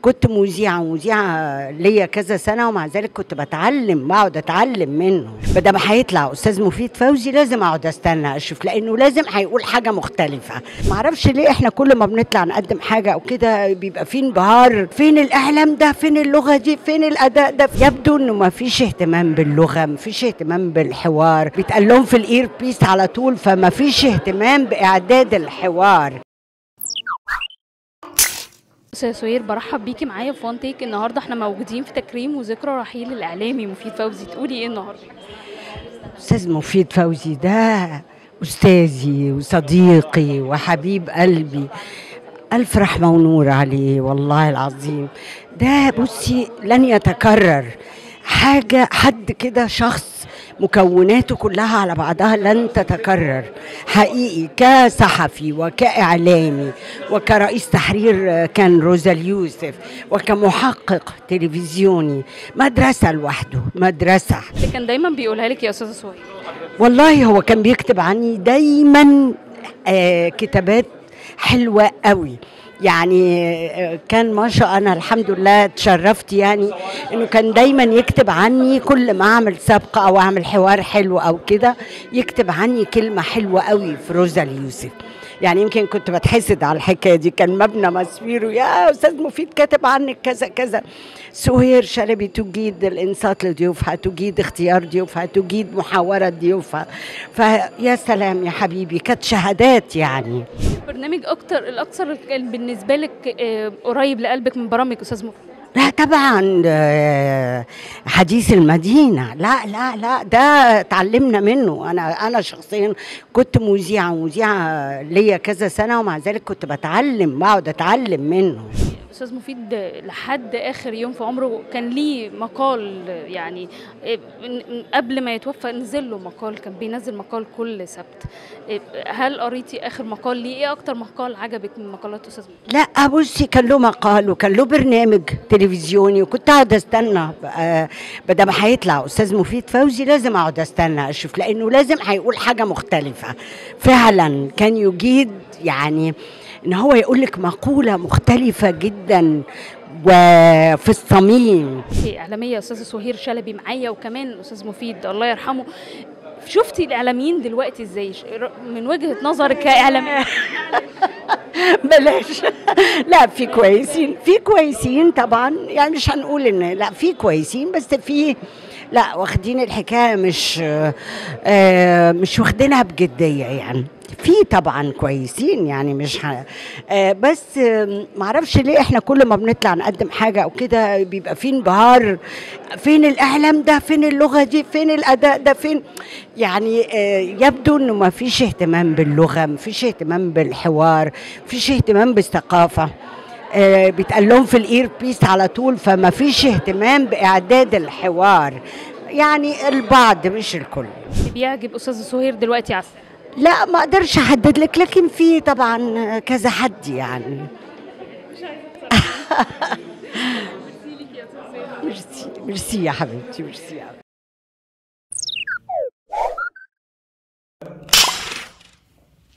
كنت مذيعه مذيعه ليا كذا سنه ومع ذلك كنت بتعلم بقعد اتعلم منه بدل ما هيطلع استاذ مفيد فوزي لازم اقعد استنى اشوف لانه لازم هيقول حاجه مختلفه معرفش ليه احنا كل ما بنطلع نقدم حاجه او كده بيبقى في انبهار فين الاعلام ده فين اللغه دي فين الاداء ده يبدو انه ما فيش اهتمام باللغه ما فيش اهتمام بالحوار بيتقال لهم في الاير بيس على طول فما فيش اهتمام باعداد الحوار استاذ سهير برحب بيكي معايا في وان تيك النهارده احنا موجودين في تكريم وذكرى رحيل الاعلامي مفيد فوزي تقولي ايه النهارده استاذ مفيد فوزي ده استاذي وصديقي وحبيب قلبي الف رحمه ونور عليه والله العظيم ده بصي لن يتكرر حاجه حد كده شخص مكوناته كلها على بعضها لن تتكرر حقيقي كصحفي وكإعلامي وكرئيس تحرير كان روزا اليوسف وكمحقق تلفزيوني مدرسة لوحده مدرسة اللي كان دايما بيقولها لك يا استاذه سهير والله هو كان بيكتب عني دايما آه كتابات حلوة قوي يعني آه، كان ما شاء انا الحمد لله اتشرفت يعني انه كان دايما يكتب عني كل ما اعمل سابقه او اعمل حوار حلو او كده يكتب عني كلمه حلوه قوي في روزا اليوسف يعني يمكن كنت بتحسد على الحكايه دي كان مبنى مسميره يا استاذ مفيد كاتب عنك كذا كذا سهير شلبي تجيد الانصات لضيوفها تجيد اختيار ضيوفها تجيد محاوره ضيوفها فيا سلام يا حبيبي كانت شهادات يعني برنامج اكتر الاكثر كان بالنسبه لك آه، قريب لقلبك من برامج استاذ مفيد لا طبعا آه، حديث المدينة لا لا لا ده اتعلمنا منه أنا أنا شخصيا كنت مذيعة مذيعة ليا كذا سنة ومع ذلك كنت بتعلم بقعد أتعلم منه استاذ مفيد لحد اخر يوم في عمره كان ليه مقال يعني آه، من- قبل ما يتوفى نزل له مقال كان بينزل مقال كل سبت آه، هل قريتي اخر مقال ليه ايه اكتر مقال عجبك من مقالات استاذ مفيد لا بصي كان له مقال وكان له برنامج تلفزيوني وكنت اقعد استنى آه، بدل ما هيطلع استاذ مفيد فوزي لازم اقعد استنى اشوف لانه لازم هيقول حاجه مختلفه فعلا كان يجيد يعني ان هو يقول لك مقوله مختلفه جدا وفي الصميم اعلاميه استاذه سهير شلبي معايا وكمان الاستاذ مفيد الله يرحمه شفتي الاعلاميين دلوقتي ازاي ش- من وجهه نظرك كاعلاميه بلاش لا في كويسين في كويسين طبعا يعني مش هنقول ان لا في كويسين بس في لا واخدين الحكايه مش آه مش واخدينها بجديه يعني في طبعا كويسين يعني مش ه... آه بس آه معرفش ليه احنا كل ما بنطلع نقدم حاجه او كده بيبقى في انبهار فين الاعلام ده فين اللغه دي فين الاداء ده فين يعني آه يبدو انه ما فيش اهتمام باللغه ما فيش اهتمام بالحوار ما فيش اهتمام بالثقافه آه بيتقال لهم في الاير بيس على طول فما فيش اهتمام باعداد الحوار يعني البعض مش الكل بيعجب استاذه سهير دلوقتي على الساحة. لا ما اقدرش احدد لك لكن في طبعا كذا حد يعني ميرسي ميرسي يا حبيبتي ميرسي يا حبيبتي